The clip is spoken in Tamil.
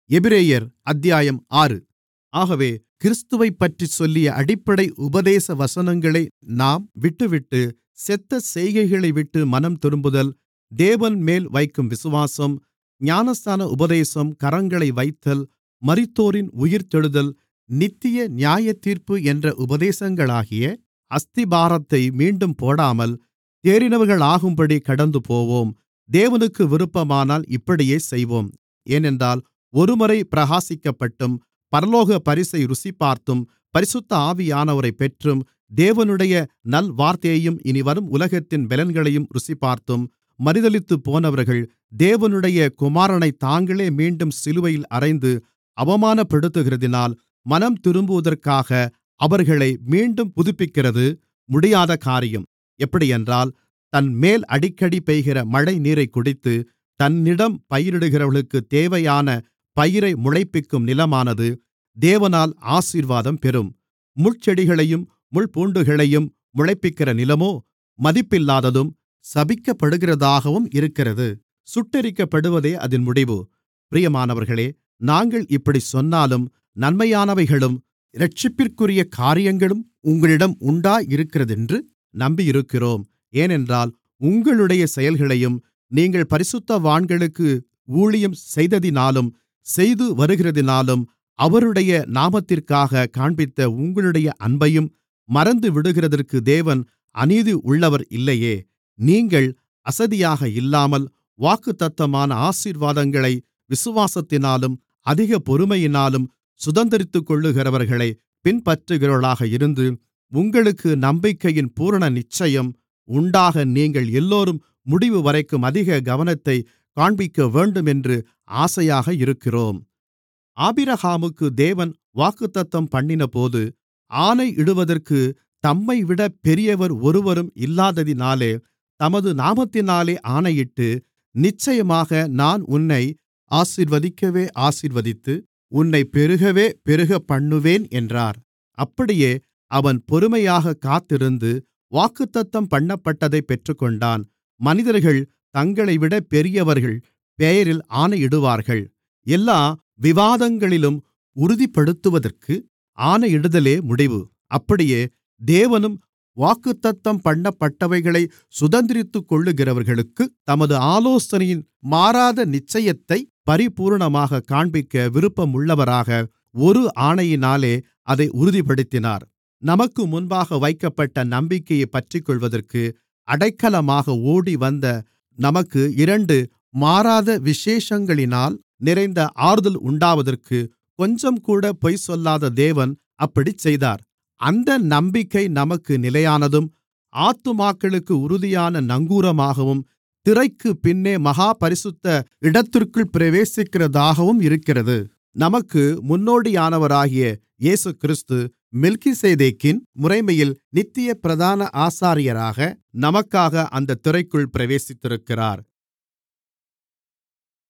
எபிரெயர் அத்தியாயம் ஆறு ஆகவே கிறிஸ்துவைப்பற்றிச் சொல்லிய அடிப்படை உபதேச வசனங்களை நாம் விட்டுவிட்டு செத்த செய்கைகளைவிட்டு மனம்திரும்புதல் தேவன்மேல் வைக்கும் விசுவாசம் ஞானஸ்நான உபதேசம் கரங்களை வைத்தல் மரித்தோரின் உயிர்த்தெழுதல் நித்திய நியாயத்தீர்ப்பு என்ற உபதேசங்களாகிய அஸ்திபாரத்தை மீண்டும் போடாமல் தேறினவர்களாகும்படி கடந்துபோவோம் தேவனுக்கு விருப்பமானால் இப்படியே செய்வோம் ஏனென்றால் ஒருமுறை பிரகாசிக்கப்பட்டும் பரலோக பரிசை ருசிபார்த்தும் பரிசுத்த ஆவியானவரைப் பெற்றும் தேவனுடைய நல்வார்த்தையையும் இனிவரும் உலகத்தின் பெலன்களையும் ருசிபார்த்தும் மறுதலித்துப்போனவர்கள் தேவனுடைய குமாரனைத் தாங்களே மீண்டும் சிலுவையில் அறைந்து அவமானப்படுத்துகிறதினால் மனம்திரும்புவதற்காக அவர்களை மீண்டும் புதுப்பிக்கிறது முடியாத காரியம் எப்படியென்றால் தன்மேல் அடிக்கடி பெய்கிற மழைநீரைக் குடித்து தன்னிடம் பயிரிடுகிறவர்களுக்குத் தேவையான பயிரை முளைப்பிக்கும் நிலமானது தேவனால் ஆசீர்வாதம் பெறும் முட்செடிகளையும் முள்பூண்டுகளையும் முளைப்பிக்கிற நிலமோ மதிப்பில்லாததும் சபிக்கப்படுகிறதாகவும் இருக்கிறது சுட்டெரிக்கப்படுவதே அதின் முடிவு பிரியமானவர்களே நாங்கள் இப்படிச் சொன்னாலும் நன்மையானவைகளும் இரட்சிப்பிற்குரிய காரியங்களும் உங்களிடம் உண்டாயிருக்கிறதென்று நம்பியிருக்கிறோம் ஏனென்றால் உங்களுடைய செயல்களையும் நீங்கள் பரிசுத்தவான்களுக்கு ஊழியம் செய்ததினாலும் செய்து வருகிறதினாலும் அவருடைய நாமத்திற்காகக் காண்பித்த உங்களுடைய அன்பையும் மறந்துவிடுகிறதற்கு தேவன் அநீதி உள்ளவர் இல்லையே நீங்கள் அசதியாக இல்லாமல் வாக்குத்தத்தமான ஆசீர்வாதங்களை விசுவாசத்தினாலும் அதிக பொறுமையினாலும் சுதந்தரித்துக்கொள்ளுகிறவர்களைப் பின்பற்றுகிறவர்களாக இருந்து உங்களுக்கு நம்பிக்கையின் பூரண நிச்சயம் உண்டாக நீங்கள் எல்லோரும் முடிவுவரைக்கும் அதிக கவனத்தைக் காண்பிக்கவேண்டுமென்று ஆசையாக இருக்கிறோம் ஆபிரகாமுக்கு தேவன் வாக்குத்தத்தம்பண்ணினபோது ஆணையிடுவதற்குத் தம்மைவிட பெரியவர் ஒருவரும் இல்லாததினாலே தமது நாமத்தினாலே ஆணையிட்டு நிச்சயமாக நான் உன்னை ஆசீர்வதிக்கவே ஆசீர்வதித்து உன்னைப் பெருகவே பெருகப்பண்ணுவேன் என்றார் அப்படியே அவன் பொறுமையாகக் காத்திருந்து வாக்குத்தத்தம் பண்ணப்பட்டதைப் பெற்றுக்கொண்டான் மனிதர்கள் தங்களைவிட பெரியவர்கள் பெயரில் ஆணையிடுவார்கள் எல்லா விவாதங்களிலும் உறுதிப்படுத்துவதற்கு ஆணையிடுதலே முடிவு அப்படியே தேவனும் வாக்குத்தத்தம் பண்ணப்பட்டவைகளை சுதந்தரித்துக்கொள்ளுகிறவர்களுக்குத் தமது ஆலோசனையின் மாறாத நிச்சயத்தை பரிபூரணமாகக் காண்பிக்க விருப்பமுள்ளவராக ஒரு ஆணையினாலே அதை உறுதிப்படுத்தினார் நமக்கு முன்பாக வைக்கப்பட்ட நம்பிக்கையைப் பற்றிக்கொள்வதற்கு அடைக்கலமாக ஓடிவந்த நமக்கு இரண்டு மாறாத விசேஷங்களினால் நிறைந்த ஆறுதல் உண்டாவதற்கு கொஞ்சம்கூட பொய் சொல்லாத தேவன் அப்படிச் செய்தார் அந்த நம்பிக்கை நமக்கு நிலையானதும் ஆத்துமாக்களுக்கு உறுதியான நங்கூரமாகவும் திரைக்குப் பின்னே மகா பரிசுத்த இடத்திற்குள் பிரவேசிக்கிறதாகவும் இருக்கிறது நமக்கு முன்னோடியானவராகிய இயேசுகிறிஸ்து மெல்கிசேதேக்கின் முறைமையில் நித்திய பிரதான ஆசாரியராக நமக்காக அந்தத் திரைக்குள் பிரவேசித்திருக்கிறார்